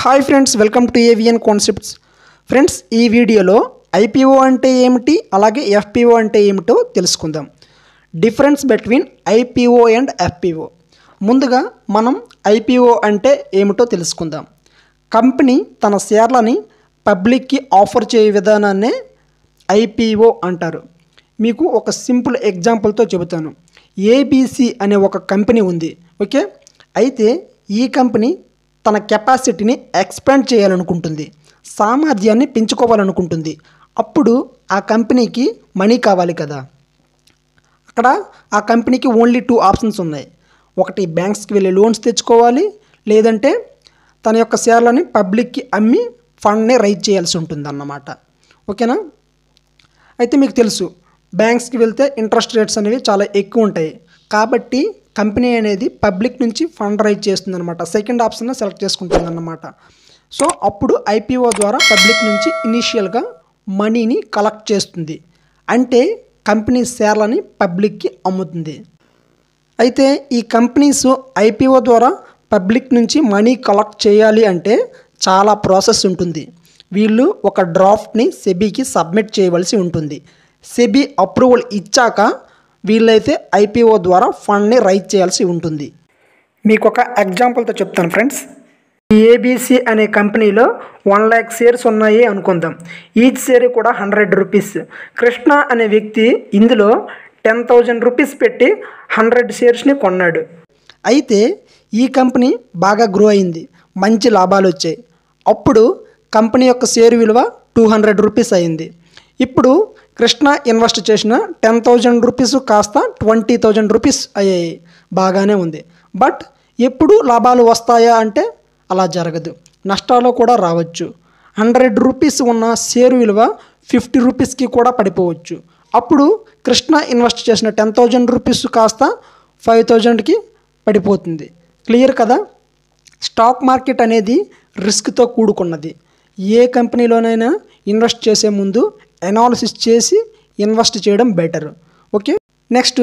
hi friends welcome to AVN concepts friends ఈ వీడియోలో IPO అంటే ఏమిటి అలాగే ఎఫ్పిఓ అంటే ఏమిటో తెలుసుకుందాం difference between IPO and FPO ముందుగా మనం ఐపీఓ అంటే ఏమిటో తెలుసుకుందాం కంపెనీ తన షేర్లని పబ్లిక్కి ఆఫర్ చేయే విధానాన్నే ఐపీఓ అంటారు మీకు ఒక సింపుల్ ఎగ్జాంపుల్తో చెబుతాను ఏబీసీ అనే ఒక కంపెనీ ఉంది ఓకే అయితే ఈ కంపెనీ తన కెపాసిటీని ఎక్స్పాండ్ చేయాలనుకుంటుంది సామర్థ్యాన్ని పెంచుకోవాలనుకుంటుంది అప్పుడు ఆ కంపెనీకి మనీ కావాలి కదా అక్కడ ఆ కంపెనీకి ఓన్లీ టూ ఆప్షన్స్ ఉన్నాయి ఒకటి బ్యాంక్స్కి వెళ్ళి లోన్స్ తెచ్చుకోవాలి లేదంటే తన యొక్క షేర్లని పబ్లిక్కి అమ్మి ఫండ్ని రైజ్ చేయాల్సి ఉంటుంది అన్నమాట ఓకేనా అయితే మీకు తెలుసు బ్యాంక్స్కి వెళ్తే ఇంట్రెస్ట్ రేట్స్ అనేవి చాలా ఎక్కువ ఉంటాయి కాబట్టి కంపెనీ అనేది పబ్లిక్ నుంచి ఫండ్ రైజ్ చేస్తుంది అనమాట సెకండ్ ఆప్షన్ సెలెక్ట్ చేసుకుంటుంది అన్నమాట సో అప్పుడు ఐపీఓ ద్వారా పబ్లిక్ నుంచి ఇనీషియల్గా మనీని కలెక్ట్ చేస్తుంది అంటే కంపెనీ షేర్లని పబ్లిక్కి అమ్ముతుంది అయితే ఈ కంపెనీస్ ఐపీఓ ద్వారా పబ్లిక్ నుంచి మనీ కలెక్ట్ చేయాలి అంటే చాలా ప్రాసెస్ ఉంటుంది వీళ్ళు ఒక డ్రాఫ్ట్ని సెబీకి సబ్మిట్ చేయవలసి ఉంటుంది సెబీ అప్రూవల్ ఇచ్చాక వీళ్ళైతే ఐపీఓ ద్వారా ఫండ్ని రైజ్ చేయాల్సి ఉంటుంది మీకు ఒక ఎగ్జాంపుల్తో చెప్తాను ఫ్రెండ్స్ ఏబీసీ అనే కంపెనీలో వన్ ల్యాక్ షేర్స్ ఉన్నాయి అనుకుందాం ఈచ్ షేర్ కూడా హండ్రెడ్ రూపీస్ కృష్ణ అనే వ్యక్తి ఇందులో టెన్ థౌజండ్ రూపీస్ పెట్టి హండ్రెడ్ షేర్స్ని కొన్నాడు అయితే ఈ కంపెనీ బాగా గ్రో అయింది మంచి లాభాలు వచ్చాయి అప్పుడు కంపెనీ యొక్క షేర్ విలువ టూ హండ్రెడ్ రూపీస్ అయింది ఇప్పుడు కృష్ణ ఇన్వెస్ట్ చేసిన టెన్ థౌజండ్ రూపీస్ కాస్త ట్వంటీ థౌజండ్ రూపీస్ అయ్యాయి బాగానే ఉంది బట్ ఎప్పుడు లాభాలు వస్తాయా అంటే అలా జరగదు నష్టాలు కూడా రావచ్చు హండ్రెడ్ రూపీస్ ఉన్న షేర్ విలువ ఫిఫ్టీ రూపీస్కి కూడా పడిపోవచ్చు అప్పుడు కృష్ణ ఇన్వెస్ట్ చేసిన టెన్ థౌజండ్ రూపీస్ కాస్త ఫైవ్ థౌజండ్కి పడిపోతుంది క్లియర్ కదా స్టాక్ మార్కెట్ అనేది రిస్క్తో కూడుకున్నది ఏ కంపెనీలోనైనా ఇన్వెస్ట్ చేసే ముందు అనాలిసిస్ చేసి ఇన్వెస్ట్ చేయడం బెటర్ ఓకే నెక్స్ట్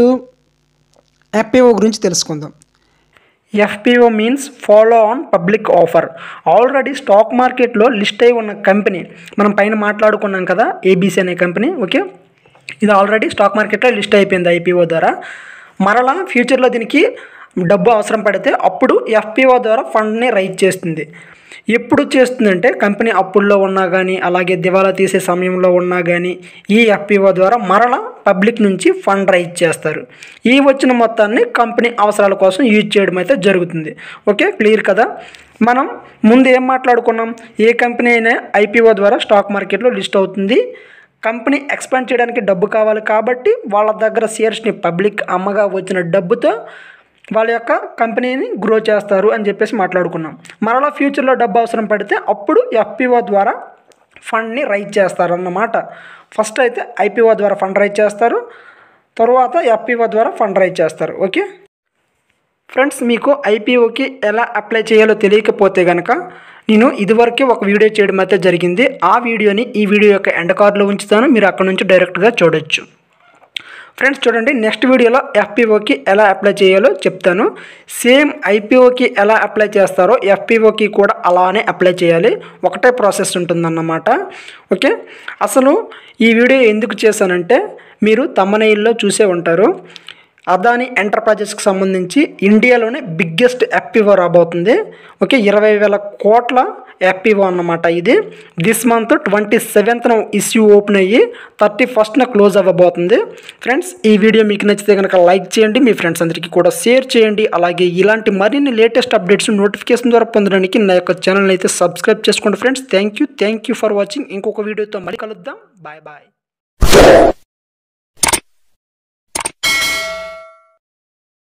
ఎఫ్పిఓ గురించి తెలుసుకుందాం FPO means follow on public offer already stock మార్కెట్లో లిస్ట్ అయి ఉన్న కంపెనీ మనం పైన మాట్లాడుకున్నాం కదా ఏబీసీ అనే కంపెనీ ఓకే ఇది ఆల్రెడీ స్టాక్ మార్కెట్లో లిస్ట్ అయిపోయింది ఐపీఓ ద్వారా మరలా ఫ్యూచర్లో దీనికి డబ్బు అవసరం పడితే అప్పుడు ఎఫ్పిఓ ద్వారా ఫండ్ని రైజ్ చేస్తుంది ఎప్పుడు చేస్తుందంటే కంపెనీ అప్పుల్లో ఉన్నా కానీ అలాగే దివాలా తీసే సమయంలో ఉన్నా కానీ ఈ ఎఫ్పిఓ ద్వారా మరలా పబ్లిక్ నుంచి ఫండ్ రైజ్ చేస్తారు ఈ వచ్చిన మొత్తాన్ని కంపెనీ అవసరాల కోసం యూజ్ చేయడం అయితే జరుగుతుంది ఓకే క్లియర్ కదా మనం ముందు ఏం మాట్లాడుకున్నాం ఏ కంపెనీ అయినా ఐపీఓ ద్వారా స్టాక్ మార్కెట్లో లిస్ట్ అవుతుంది కంపెనీ ఎక్స్పాండ్ చేయడానికి డబ్బు కావాలి కాబట్టి వాళ్ళ దగ్గర షేర్స్ని పబ్లిక్ అమ్మగా వచ్చిన డబ్బుతో వాళ్ళ యొక్క కంపెనీని గ్రో చేస్తారు అని చెప్పేసి మాట్లాడుకున్నాం మరలా ఫ్యూచర్లో డబ్బు అవసరం పడితే అప్పుడు ఎఫ్పిఓ ద్వారా ఫండ్ని రైజ్ చేస్తారు అన్నమాట ఫస్ట్ అయితే ఐపీఓ ద్వారా ఫండ్ రైజ్ చేస్తారు తర్వాత ఎఫ్పిఓ ద్వారా ఫండ్ రైజ్ చేస్తారు ఓకే ఫ్రెండ్స్ మీకు ఐపీఓకి ఎలా అప్లై చేయాలో తెలియకపోతే కనుక నేను ఇదివరకే ఒక వీడియో చేయడం అయితే జరిగింది ఆ వీడియోని ఈ వీడియో యొక్క ఎండ్ కార్డులో ఉంచుతాను మీరు అక్కడ నుంచి డైరెక్ట్గా చూడొచ్చు ఫ్రెండ్స్ చూడండి నెక్స్ట్ వీడియోలో ఎఫ్పిఓకి ఎలా అప్లై చేయాలో చెప్తాను సేమ్ ఐపీఓకి ఎలా అప్లై చేస్తారో ఎఫ్పిఓకి కూడా అలానే అప్లై చేయాలి ఒకటే ప్రాసెస్ ఉంటుందన్నమాట ఓకే అసలు ఈ వీడియో ఎందుకు చేశానంటే మీరు తమ్మనైల్లో చూసే ఉంటారు అదాని ఎంటర్ప్రైజెస్కి సంబంధించి ఇండియాలోనే బిగ్గెస్ట్ ఎఫ్పిఓ రాబోతుంది ఓకే ఇరవై వేల కోట్ల ఎఫ్పిఓ అన్నమాట ఇది దిస్ మంత్ ట్వంటీ సెవెంత్న ఇష్యూ ఓపెన్ అయ్యి థర్టీ ఫస్ట్న క్లోజ్ అవ్వబోతుంది ఫ్రెండ్స్ ఈ వీడియో మీకు నచ్చితే కనుక లైక్ చేయండి మీ ఫ్రెండ్స్ అందరికీ కూడా షేర్ చేయండి అలాగే ఇలాంటి మరిన్ని లేటెస్ట్ అప్డేట్స్ నోటిఫికేషన్ ద్వారా పొందడానికి నా యొక్క ఛానల్ అయితే సబ్స్క్రైబ్ చేసుకోండి friends thank you thank you for watching ఇంకొక వీడియోతో మళ్ళీ కలుద్దాం బాయ్ బాయ్